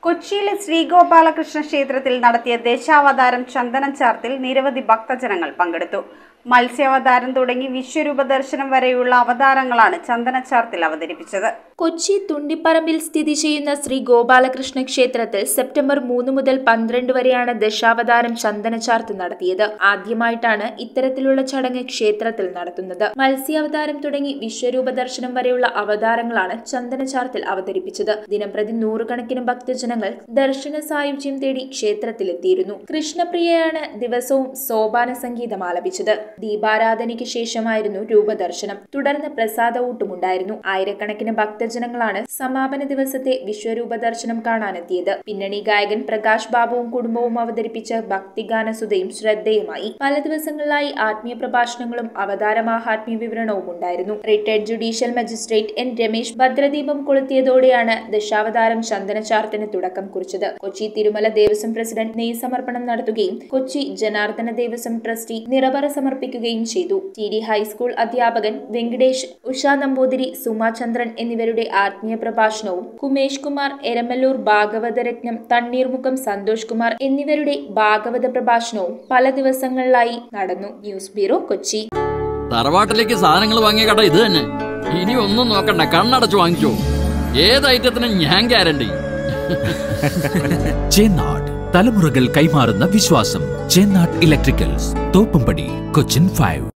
കൊച്ചിയിലെ ശ്രീഗോപാലകൃഷ്ണ ക്ഷേത്രത്തിൽ നടത്തിയ ദശാവതാരം ചന്ദനം ചാർത്തിൽ നിരവധി ഭക്തജനങ്ങൾ പങ്കെടുത്തു മത്സ്യാവതാരം തുടങ്ങി വിശ്വരൂപ ദർശനം വരെയുള്ള അവതാരങ്ങളാണ് ചന്ദനച്ചാർത്തിൽ അവതരിപ്പിച്ചത് കൊച്ചി തുണ്ടിപ്പറമ്പിൽ സ്ഥിതി ചെയ്യുന്ന ശ്രീ ഗോപാലകൃഷ്ണ ക്ഷേത്രത്തിൽ സെപ്റ്റംബർ മൂന്ന് മുതൽ പന്ത്രണ്ട് വരെയാണ് ദശാവതാരം ചന്ദനചാർത്ത് നടത്തിയത് ആദ്യമായിട്ടാണ് ഇത്തരത്തിലുള്ള ചടങ്ങ് ക്ഷേത്രത്തിൽ നടത്തുന്നത് മത്സ്യാവതാരം തുടങ്ങി വിശ്വരൂപ ദർശനം വരെയുള്ള അവതാരങ്ങളാണ് ചന്ദനചാർത്തിൽ അവതരിപ്പിച്ചത് ദിനംപ്രതി നൂറുകണക്കിന് ഭക്തജനങ്ങൾ ദർശന സായുജ്യം തേടി ക്ഷേത്രത്തിലെത്തിയിരുന്നു കൃഷ്ണപ്രിയയാണ് ദിവസവും സോപാന സംഗീതം ആലപിച്ചത് ദീപാരാധനയ്ക്ക് ശേഷമായിരുന്നു രൂപദർശനം തുടർന്ന് പ്രസാദ ഊട്ടുമുണ്ടായിരുന്നു ആയിരക്കണക്കിന് ഭക്തജനങ്ങളാണ് സമാപന ദിവസത്തെ വിശ്വരൂപ ദർശനം കാണാനെത്തിയത് പിന്നണി ഗായകൻ പ്രകാശ് ബാബുവും കുടുംബവും അവതരിപ്പിച്ച ഭക്തിഗാനസുതയും ശ്രദ്ധേയമായി പല ദിവസങ്ങളിലായി ആത്മീയ പ്രഭാഷണങ്ങളും അവതാര മാഹാത്മ്യ വിവരണവും ഉണ്ടായിരുന്നു retired judicial magistrate N Ramesh ഭദ്രദീപം കൊളുത്തിയതോടെയാണ് ദശാവതാരം ചന്ദനചാർത്തിന് തുടക്കം കുറിച്ചത് കൊച്ചി തിരുമല ദേവസ്വം പ്രസിഡന്റ് നെയ് സമർപ്പണം നടത്തുകയും കൊച്ചി ജനാർദ്ദന ദേവസ്വം ട്രസ്റ്റി നിറവറ സമർപ്പിക്കുകയും ചെയ്തു ടി ഡി ഹൈസ്കൂൾ അധ്യാപകൻ വെങ്കടേഷ് ഉഷ നമ്പൂതിരി സുമാചന്ദ്രൻ എന്നിവരുടെ ആത്മീയ പ്രഭാഷണവും കുമേഷ് കുമാർ എരമല്ലൂർ ഭാഗവതരത്നം തണ്ണീർമുഖം സന്തോഷ് കുമാർ എന്നിവരുടെ ഭാഗവത പ്രഭാഷണവും പല ദിവസങ്ങളിലായി നടന്നു ന്യൂസ് ബ്യൂറോ കൊച്ചി തറവാട്ടിലേക്ക് സാധനങ്ങൾ വാങ്ങിയ കട ഇത് തന്നെ ഇനി ഒന്നും നോക്കണ്ട കണ്ണടച്ച് വാങ്ങിച്ചോ ഏത് ഐറ്റത്തിനും ഞാൻ ഗ്യാരണ്ടി ചേന്നാട് തലമുറകൾ കൈമാറുന്ന വിശ്വാസം ചേന്നാട് ഇലക്ട്രിക്കൽസ് തോപ്പുംപടി കൊച്ചിൻ ഫൈവ്